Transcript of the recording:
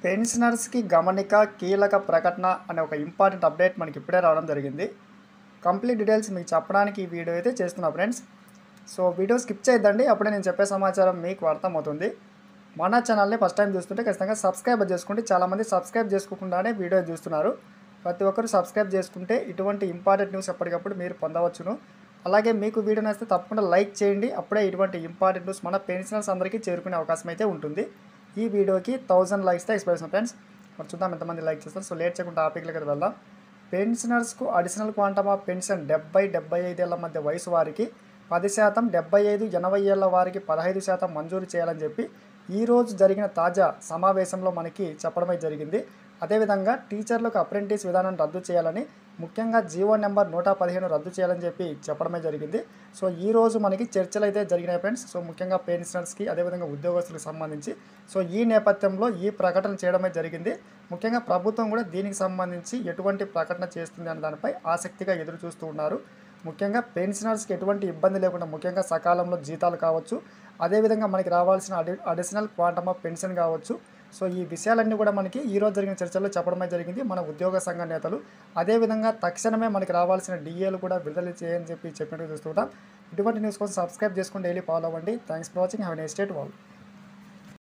పెన్షనర్స్కి గమనిక కీలక ప్రకటన అనే ఒక ఇంపార్టెంట్ అప్డేట్ మనకి ఇప్పుడే రావడం జరిగింది కంప్లీట్ డీటెయిల్స్ మీకు చెప్పడానికి ఈ వీడియో అయితే చేస్తున్నా ఫ్రెండ్స్ సో వీడియో స్కిప్ చేయొద్దండి అప్పుడే నేను చెప్పే సమాచారం మీకు అర్థమవుతుంది మన ఛానల్ని ఫస్ట్ టైం చూస్తుంటే ఖచ్చితంగా సబ్స్క్రైబ్ చేసుకోండి చాలామంది సబ్స్క్రైబ్ చేసుకోకుండానే వీడియో చూస్తున్నారు ప్రతి ఒక్కరు సబ్స్క్రైబ్ చేసుకుంటే ఇటువంటి ఇంపార్టెంట్ న్యూస్ ఎప్పటికప్పుడు మీరు పొందవచ్చును అలాగే మీకు వీడియో నచ్చితే తప్పకుండా లైక్ చేయండి అప్పుడే ఇటువంటి ఇంపార్టెంట్ న్యూస్ మన పెన్షనర్స్ అందరికీ చేరుకునే అవకాశం అయితే ఉంటుంది ఈ వీడియోకి థౌజండ్ లైక్స్ ఎక్స్పెక్ట్ చేస్తాం ఫ్రెండ్స్ మరి చూద్దాం ఎంతమంది లైక్ చేస్తారు సో లేట్ చేయకుండా టాపిక్ దగ్గర వెళ్దాం పెన్షనర్స్కు అడిషనల్ క్వాంటమ్ ఆఫ్ పెన్షన్ డెబ్బై డెబ్బై ఐదేళ్ల మధ్య వయసు వారికి పది శాతం డెబ్బై ఐదు ఎనభై ఏళ్ల వారికి పదహైదు శాతం మంజూరు చేయాలని చెప్పి ఈరోజు జరిగిన తాజా సమావేశంలో మనకి చెప్పడమే జరిగింది అదేవిధంగా టీచర్లకు అప్రెంటిస్ విధానం రద్దు చేయాలని ముఖ్యంగా జీవో నెంబర్ నూట పదిహేను రద్దు చేయాలని చెప్పి చెప్పడమే జరిగింది సో ఈ రోజు మనకి చర్చలు అయితే జరిగినాయి ఫ్రెండ్స్ సో ముఖ్యంగా పెన్షనర్స్కి అదేవిధంగా ఉద్యోగస్తులకు సంబంధించి సో ఈ నేపథ్యంలో ఈ ప్రకటన చేయడమే జరిగింది ముఖ్యంగా ప్రభుత్వం కూడా దీనికి సంబంధించి ఎటువంటి ప్రకటన చేస్తుంది అనే దానిపై ఆసక్తిగా ఎదురు చూస్తూ ఉన్నారు ముఖ్యంగా పెన్షనర్స్కి ఎటువంటి ఇబ్బంది లేకుండా ముఖ్యంగా సకాలంలో జీతాలు కావచ్చు అదేవిధంగా మనకి రావాల్సిన అడి అడిషనల్ క్వాంటమ్ ఆఫ్ పెన్షన్ కావచ్చు సో ఈ విషయాలన్నీ కూడా మనకి ఈ రోజు జరిగిన చర్చల్లో చెప్పడమే జరిగింది మన ఉద్యోగ సంఘ నేతలు అదేవిధంగా తక్షణమే మనకి రావాల్సిన డిఏలు కూడా విడుదల చేయని చెప్పి చెప్పినట్టు చూస్తుంటాం ఇటువంటి న్యూస్ కోసం సబ్స్క్రైబ్ చేసుకుని డైలీ ఫాలో అవ్వండి thanks for watching have a state వాళ్ళు